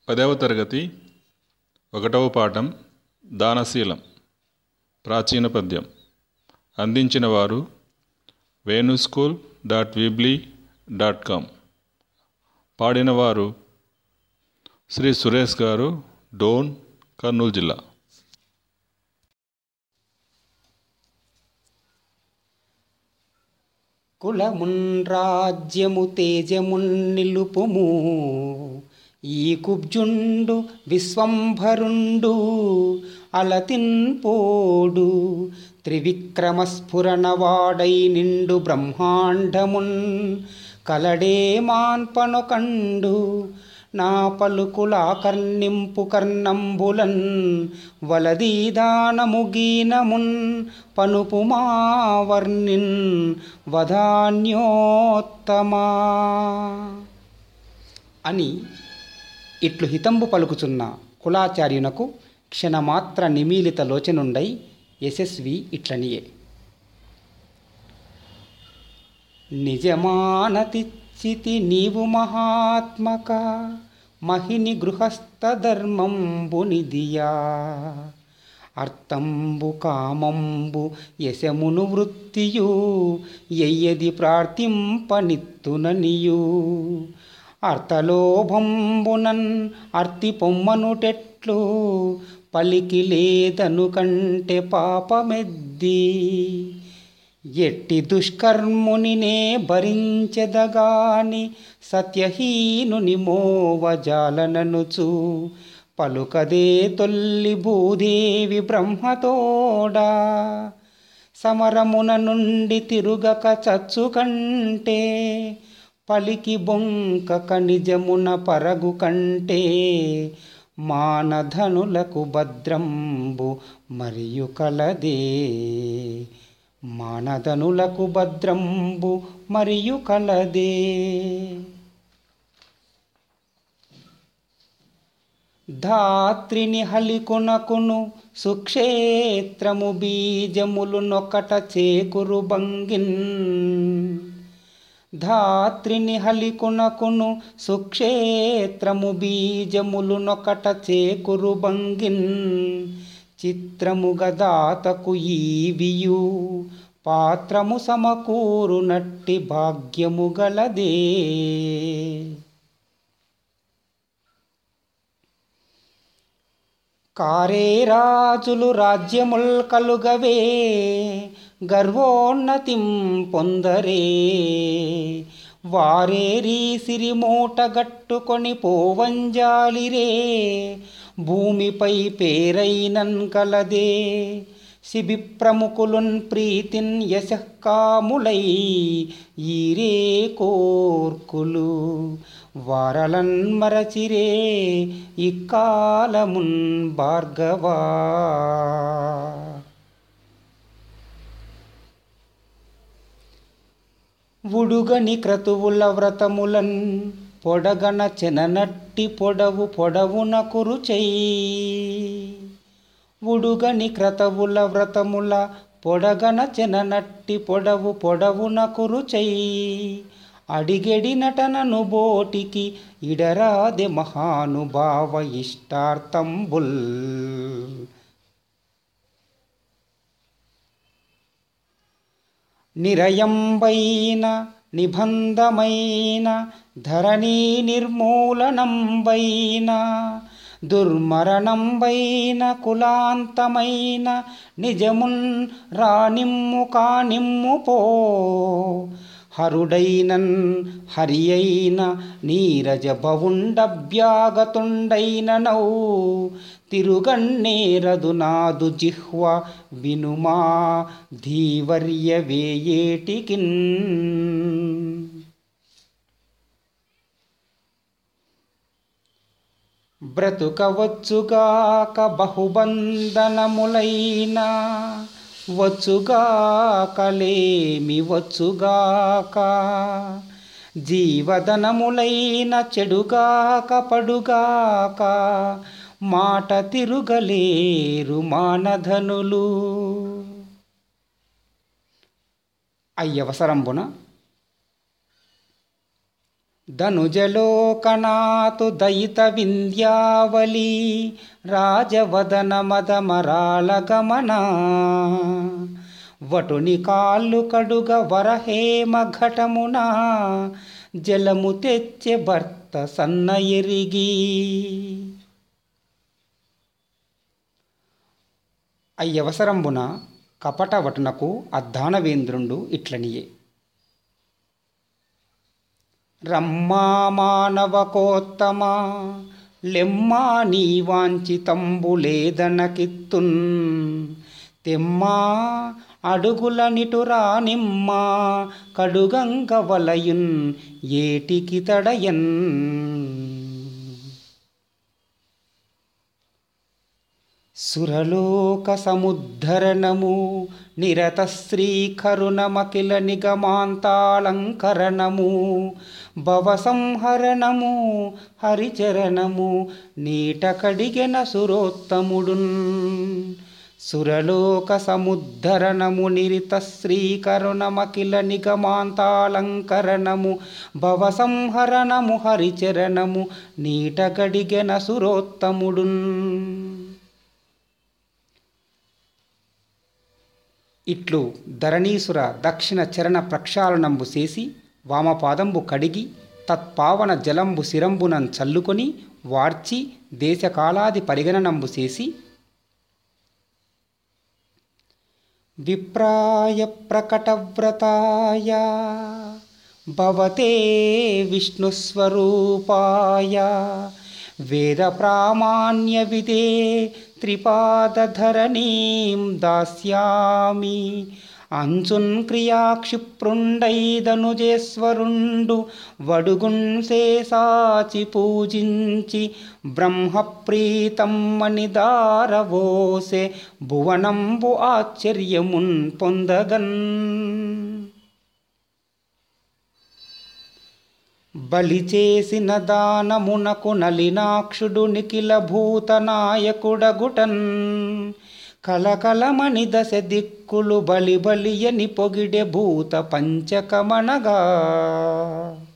పదవ తరగతి ఒకటవ పాఠం దానశీలం ప్రాచీన పద్యం అందించిన వారు Venu school dot Weebly dot com పాడినవారు శ్రీ సురేష్ గారు డోన్ కర్నూలు జిల్లా కులమున్ రాజ్యము తేజమున్ నిలుపుము ఈ కుబ్జుండు విశ్వంభరుండు అలతిన్పోడు త్రివిక్రమస్ఫురణవాడై నిండు బ్రహ్మాండమున్ కలడే మాన్పనొకండు నా పలుకులాకర్ణింపు కర్ణంబులన్ వలదీదానము గీనమున్ పనుపు మావర్ణిన్ వధాన్యోత్తమా అని ఇట్లు హితంబు పలుకుచున్న కులాచార్యునకు క్షణమాత్ర నిమీలిత లోచనుండై యశస్వి ఇట్లనియే నిజమానతిచ్చితి నీవు మహాత్మక మహిని గృహస్థ ధర్మంబు నిదియా అర్థంబు కామంబు యశమును వృత్తియు ఎయ్యది ప్రార్థింపనిత్తుననియు అర్థలోభంబునన్ అర్తి పొమ్మనుటెట్లు పలికి లేదను కంటే పాపమెద్ది ఎట్టి దుష్కర్మునినే భరించెదగాని సత్యహీనుని మోవజాలననుచు పలుకదే తొల్లి భూదేవి బ్రహ్మతోడా సమరమున నుండి తిరుగక చచ్చు కంటే పలికి బొంకక నిజమున పరగు కంటే మానధనులకు భద్రంబు మరియు కలదే మానధనులకు భద్రంబు మరియు కలదే ధాత్రిని హలికునకును సుక్షేత్రము బీజములు నొకట చేకురు బంగిన్ ధాత్రిని హలికునకును సుక్షేత్రము బీజములు నొకట చేకురు బంగిన్ చిత్రము గదాతకు ఈవియు పాత్రము సమకూరు నట్టి భాగ్యము గలదే కారే రాజులు రాజ్యముల్ కలుగవే గర్వోన్నతిం పొందరే వారేరీ సిరిమూట గట్టుకొని పోవంజాలిరే భూమిపై పేరైనన్ కలదే శిబి ప్రముఖులున్ ప్రీతిన్ యశకాములై ఈరే కోర్కులు వారలన్ మరచిరే ఇక్కాలమున్ భార్గవా ఉడుగని క్రతువుల వ్రతములన్ పొడగన చెననట్టి పొడవు పొడవున కురుచై ఉడుగని క్రతవుల వ్రతముల పొడగన చెననట్టి పొడవు పొడవున కురుచై అడిగెడి నటనను బోటికి ఇడరాదె మహానుభావ ఇష్టార్థంబుల్ నిరయంబైన నిబంధమైన ధరణీ నిర్మూలనంబైన దుర్మరణంబైన కులాంతమైన నిజమున్ రానిమ్ము కానిమ్ము పో హరుడైనన్ హరి అయిన నీరజ భవుండభ్యాగతుండైన నౌ తిరుగన్నేరదు నాదు జిహ్వ వినుమా ధీవర్య వేయేటికిన్ బ్రతుకవచ్చుగాక బహుబంధనములైన వచ్చుగాకలేమి వచ్చుగాక జీవధనములైన చెడుగాక పడుగాక మాట తిరుగలేరు మానధనులు అయ్యవసరంబున ధనుజలోకనాతు దయిత వింధ్యావళి రాజవదన మదమరాల గమన వటుని కాళ్ళు కడుగ వరహేమ ఘటమున జలము తెచ్చే భర్త సన్న ఎరిగి అయ్యవసరంబున కపట వటునకు అద్దానవేంద్రుండు ఇట్లనియే రమ్మా మానవకోత్తమా లెమ్మా నీ వాంఛితంబులేదనకిత్తున్ తెమ్మా అడుగుల నిటురా నిమ్మా కడుగంగ వలయున్ ఏటికి తడయన్ సురలోక సముద్ధరణము నిరత శ్రీకరుణమకిల నిగమాంతాలంకరణము భవ సంహరణము హరిచరణము నీట కడిగెన సురోత్తముడున్ సురలోక సముద్ధరణము నిరిత శ్రీకరుణమకిల నిగమాంతాలంకరణము భవ సంహరణము హరిచరణము నీట గడిగెన సురోత్తముడున్ ఇట్లు ధరణీసుర దక్షిణ చరణ ప్రక్షాళనంబు చేసి వామపాదంబు కడిగి తత్పావన జలంబు శిరంబునం చల్లుకొని వార్చి దేశకాలాది పరిగణనంబు చేసి విప్రాయ ప్రకటవ్రతాయ భవతే విష్ణుస్వరూపాయ వేద ప్రామాణ్య విదే త్రిపాదధరణీం దాస్యామి అంచున్ క్రియాక్షిప్రుండైదనుజేశ్వరుండు వడుగున్ శేషాచి పూజించి బ్రహ్మప్రీతమ్మని దారవోసే భువనంబు ఆశ్చర్యమున్ పొందగన్ బలి చేసిన దానమునకు నలినాక్షుడు నిఖిల భూతనాయకుడగుటన్ కలకలమని దశ దిక్కులు బలి బలియని పొగిడె భూత పంచకమనగా